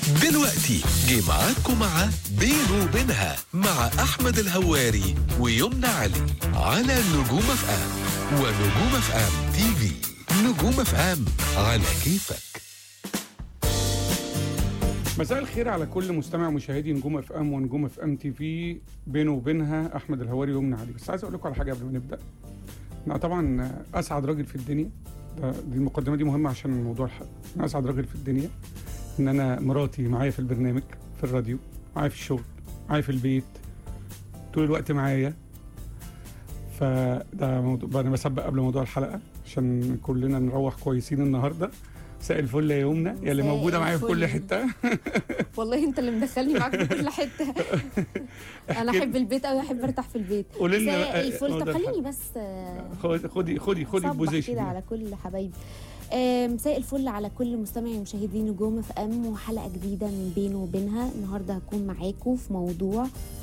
دلوقتي جه معاكم مع بينه وبينها مع أحمد الهواري ويمنى علي على نجوم اف ام ونجوم اف ام تي في نجوم اف ام على كيفك مساء الخير على كل مستمع ومشاهدي نجوم اف ام ونجوم اف ام تي في بينه وبينها احمد الهواري ويمنى علي بس عايز اقول لكم على حاجه قبل ما نبدا انا طبعا اسعد راجل في الدنيا ده دي المقدمه دي مهمه عشان موضوع الحلقه انا اسعد راجل في الدنيا ان انا مراتي معايا في البرنامج في الراديو معايا في الشغل معايا في البيت طول الوقت معايا فده موضوع انا بسبق قبل موضوع الحلقه عشان كلنا نروح كويسين النهارده مساء الفل يا يمنى يا اللي مساء موجوده معايا في كل الفل. حته والله انت اللي مدخلني معاك في كل حته انا احب البيت قوي احب ارتاح في البيت قولي لنا مساء بقى الفل موضوع طب خليني الحلقة. بس آه، خدي خدي خدي خدي صبح البوزيشن كده دي. على كل حبايبي آه، مساء الفل على كل مستمعي ومشاهدي نجوم اف ام وحلقه جديده من بينه وبينها النهارده هكون معاكم في موضوع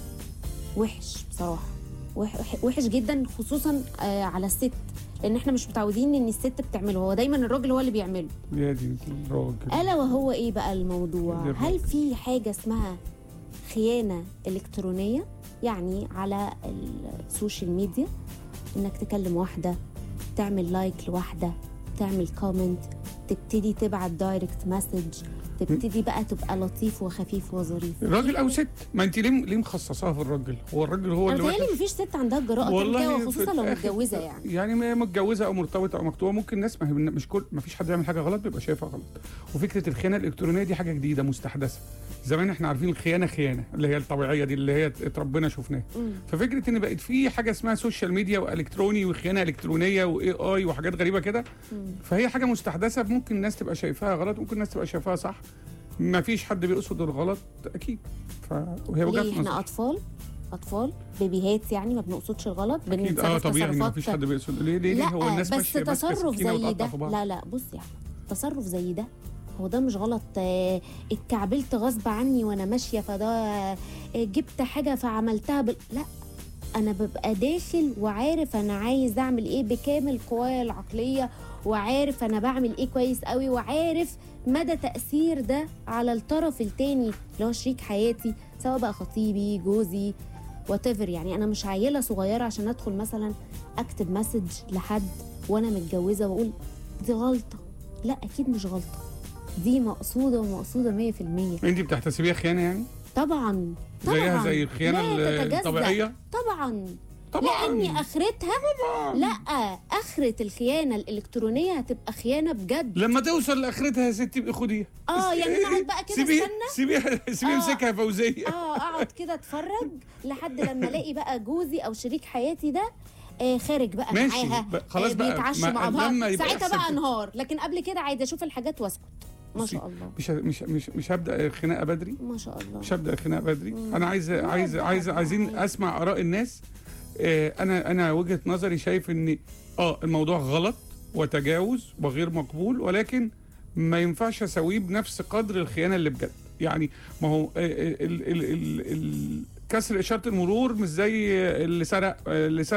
وحش بصراحه وح- وحش جدا خصوصا آه، على الست لان احنا مش متعودين ان الست بتعمله هو دايما الراجل هو اللي بيعمله يا دي الراجل الا وهو ايه بقى الموضوع دي الراجل. هل في حاجه اسمها خيانه الكترونيه يعني على السوشيال ميديا انك تكلم واحده تعمل لايك لواحده تعمل كومنت تبتدي تبعت دايركت مسج تبتدي بقى تبقى لطيف وخفيف وظريف الراجل او ست ما انت ليه ليه مخصصاها في الراجل هو الراجل هو انا اللي بتهيألي وحش مفيش ست عندها الجراءه تعمل والله كده في وخصوصا لو الآخر- متجوزه يعني يعني ما هي متجوزه او مرتبطه او مكتوبه ممكن ناس ما هي مش كل ما فيش حد يعمل حاجه غلط بيبقى شايفها غلط وفكره الخيانه الالكترونيه دي حاجه جديده مستحدثه زمان احنا عارفين الخيانه خيانه اللي هي الطبيعيه دي اللي هي اتربينا شفناها مم. ففكره ان بقت في حاجه اسمها سوشيال ميديا والكتروني وخيانه الكترونيه واي اي وحاجات غريبه كده مم. فهي حاجه مستحدثه ممكن الناس تبقى شايفاها غلط ممكن الناس تبقى شايفاها صح ما فيش حد بيقصد الغلط اكيد ف... وهي وجهه ليه احنا نظر اطفال اطفال بيبيهات يعني ما بنقصدش الغلط اكيد اه بنتصرف طبيعي ما تصرفات فيش حد بيقصد ليه ليه, ليه لا هو الناس بس ماشيه ماسكة تصرف سكينة زي وتقطع ده في بعض. لا لا بص يا احمد تصرف زي ده هو ده مش غلط آه، اتكعبلت غصب عني وانا ماشيه فده آه، جبت حاجه فعملتها بال... لا انا ببقى داخل وعارف انا عايز اعمل ايه بكامل قوايا العقليه وعارف انا بعمل ايه كويس قوي وعارف مدى تاثير ده على الطرف التاني اللي هو شريك حياتي سواء بقى خطيبي جوزي وات يعني انا مش عيله صغيره عشان ادخل مثلا اكتب مسج لحد وانا متجوزه واقول دي غلطه لا اكيد مش غلطه دي مقصوده ومقصوده 100% انت بتحتسبيها خيانه يعني طبعا طبعا زيها زي الخيانه لا ال- تتجزأ. الطبيعيه طبعا طبعا لان اخرتها لا اخره الخيانه الالكترونيه هتبقى خيانه بجد لما توصل لاخرتها يا ستي ابقي خديها اه يعني نقعد بقى كده سيبيها استنى سيبيها سيبيها آه. امسكها يا فوزيه اه اقعد كده اتفرج لحد لما الاقي بقى جوزي او شريك حياتي ده آه خارج بقى ماشي، معاها ب- خلاص بقى، بيتعشوا ما- مع بعض لما يبقى ساعتها يحصل بقى كده. انهار لكن قبل كده عادي اشوف الحاجات واسكت ما بصي، شاء الله مش مش مش مش هبدا خناقه بدري ما شاء الله مش هبدا خناقه بدري مم. انا عايز لا، عايز لا، عايز لا، عايزين عادي. اسمع اراء الناس آه، انا انا وجهه نظري شايف ان اه الموضوع غلط وتجاوز وغير مقبول ولكن ما ينفعش اسويه بنفس قدر الخيانه اللي بجد يعني ما هو آه، ال- ال- ال- ال- كسر اشاره المرور مش زي اللي سرق اللي سرق